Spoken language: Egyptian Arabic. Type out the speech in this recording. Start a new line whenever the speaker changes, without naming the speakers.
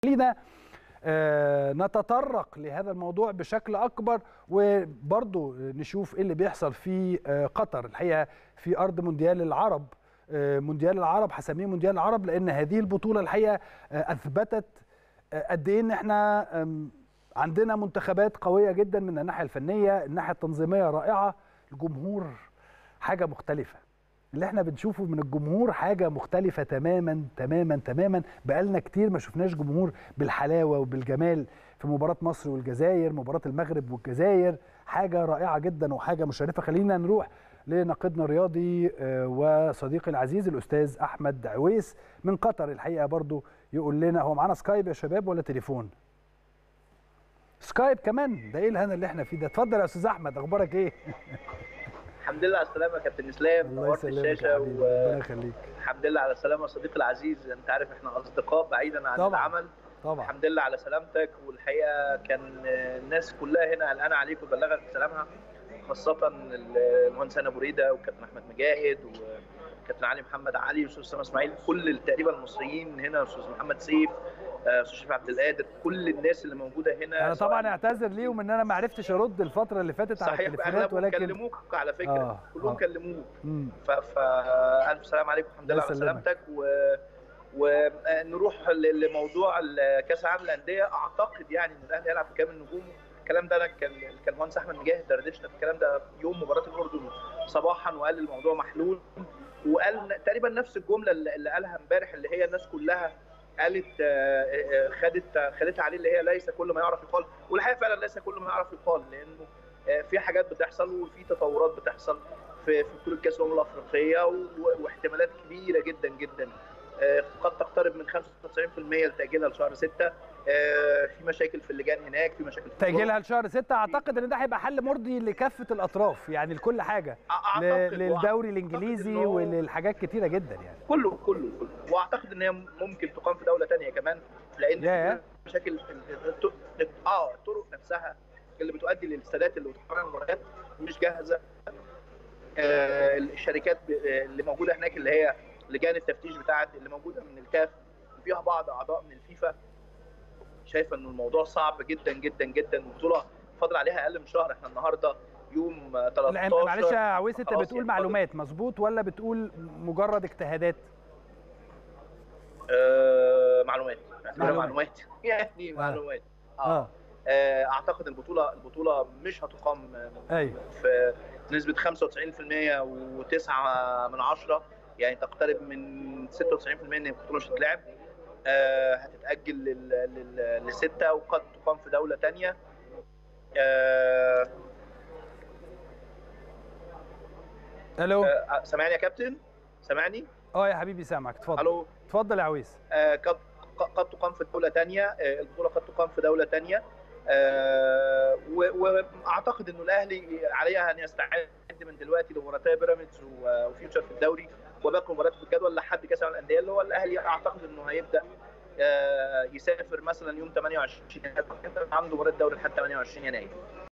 خلينا آه، نتطرق لهذا الموضوع بشكل اكبر وبرضه نشوف ايه اللي بيحصل في آه، قطر الحقيقه في ارض مونديال العرب آه، مونديال العرب هسميه مونديال العرب لان هذه البطوله الحقيقه آه، اثبتت آه، قد ايه ان احنا آم، عندنا منتخبات قويه جدا من الناحيه الفنيه الناحيه التنظيميه رائعه الجمهور حاجه مختلفه اللي احنا بنشوفه من الجمهور حاجه مختلفه تماما تماما تماما بقالنا كتير ما شفناش جمهور بالحلاوه وبالجمال في مباراه مصر والجزائر مباراه المغرب والجزائر حاجه رائعه جدا وحاجه مشرفه خلينا نروح لناقدنا الرياضي آه، وصديقي العزيز الاستاذ احمد عويس من قطر الحقيقه برضو يقول لنا هو معانا سكايب يا شباب ولا تليفون سكايب كمان ده ايه الهنا اللي احنا فيه ده اتفضل يا استاذ احمد اخبارك ايه
الحمد لله على السلامة يا كابتن اسلام
الله
نورت
يسلمك يا
الشاشة
حبيبي ربنا
والحمد
يخليك
لله على السلامة يا صديقي العزيز انت عارف احنا اصدقاء بعيدا عن
طبعاً.
العمل
طبعا
الحمد لله على سلامتك والحقيقة كان الناس كلها هنا قلقانة عليك وبلغك سلامها خاصة المهندس هنا بريدة وكابتن احمد مجاهد وكابتن علي محمد علي واستاذ اسامة اسماعيل كل تقريبا المصريين هنا استاذ محمد سيف آه، استاذ شريف عبد القادر كل الناس اللي موجوده هنا
انا
سواء
طبعا اعتذر ليهم ان انا ما عرفتش ارد الفتره اللاللي فاتت على
صحيح
التليفونات
اغلبهم
ولكن
كلموك على فكره
آه،
كلهم
آه.
كلموك
مم.
ف... فالف سلام عليكم الحمد
الله
لله على
يسلمك.
سلامتك و... ونروح ل- لموضوع ال- كاس العالم للانديه اعتقد يعني ان الاهلي هيلعب بكامل نجومه الكلام ده انا كان كان المهندس احمد مجاهد دردشنا في الكلام ده يوم مباراه الاردن صباحا وقال الموضوع محلول وقال تقريبا نفس الجمله اللي اللي قالها امبارح اللي هي الناس كلها قالت آه، آه، خدت خدتها عليه اللي هي ليس كل ما يعرف يقال والحقيقه فعلا ليس كل ما يعرف يقال لانه آه، في حاجات بتحصل وفي تطورات بتحصل في في بطوله كاس الامم الافريقيه و- واحتمالات كبيره جدا جدا آه، قد تقترب من 95% لتاجيلها لشهر 6 في مشاكل في اللجان هناك في مشاكل في
تاجيلها لشهر 6 اعتقد ان ده هيبقى حل مرضي لكافه الاطراف يعني لكل حاجه
أعتقد-
ل-
وأعتقد
للدوري الانجليزي
إنه-
وللحاجات كتيره جدا يعني
كله كله كله واعتقد ان هي ممكن تقام في دوله تانية كمان لان
ياه.
مشاكل ال- الط- اه الطرق نفسها اللي بتؤدي للسادات اللي بتقام المباريات مش جاهزه آه الشركات ب- آه، اللي موجوده هناك اللي هي لجان التفتيش بتاعت اللي موجوده من الكاف وفيها بعض اعضاء من الفيفا شايفه ان الموضوع صعب جدا جدا جدا البطوله فاضل عليها اقل من شهر احنا النهارده يوم آه، 13
لا، معلش يا عويس انت
خلاص
بتقول
يعني
معلومات مظبوط ولا بتقول مجرد اجتهادات
آه، معلومات
معلومات.
معلومات معلومات يعني معلومات اه
اه
آه، اعتقد البطوله البطوله مش هتقام آه،
ايوه
في نسبه 95% و9 من عشرة يعني تقترب من 96% ان البطوله مش هتتلعب آه، هتتاجل لل- لل- لسته وقد تقام في دوله ثانيه
الو
سامعني يا كابتن سامعني
اه يا حبيبي سامعك اتفضل
الو
اتفضل يا عويس
آه، قد قد تقام في دولة تانية آه، البطولة قد تقام في دولة تانية آه، و- واعتقد انه الاهلي عليه ان يستعد من دلوقتي لمباراتي بيراميدز و- وفيوتشر في الدوري وباقي مباريات في الجدول لحد كاس العالم للانديه اللي هو الاهلي اعتقد انه هيبدا آه، يسافر مثلا يوم 28 عنده مباراه دوري لحد 28 يناير